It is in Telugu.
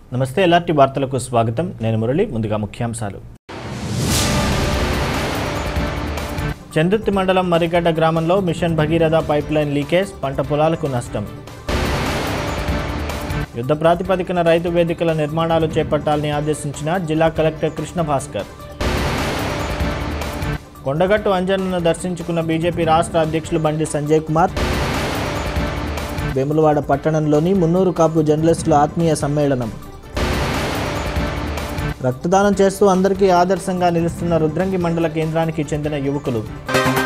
నమస్తే ఎల్ఆర్టీ వార్తలకు స్వాగతం నేను మురళి ముందుగా ముఖ్యాంశాలు చందుర్తి మండలం మరిగడ్డ గ్రామంలో మిషన్ భగీరథ పైప్లైన్ లీకేజ్ పంట పొలాలకు నష్టం యుద్ధ ప్రాతిపదికన రైతు వేదికల నిర్మాణాలు చేపట్టాలని ఆదేశించిన జిల్లా కలెక్టర్ కృష్ణ భాస్కర్ కొండగట్టు అంజనను దర్శించుకున్న బీజేపీ రాష్ట్ర అధ్యక్షులు బండి సంజయ్ కుమార్ వేములవాడ పట్టణంలోని మున్నూరు కాపు జర్నలిస్టుల ఆత్మీయ సమ్మేళనం రక్తదానం చేస్తూ అందరికీ ఆదర్శంగా నిలుస్తున్న రుద్రంగి మండల కేంద్రానికి చెందిన యువకులు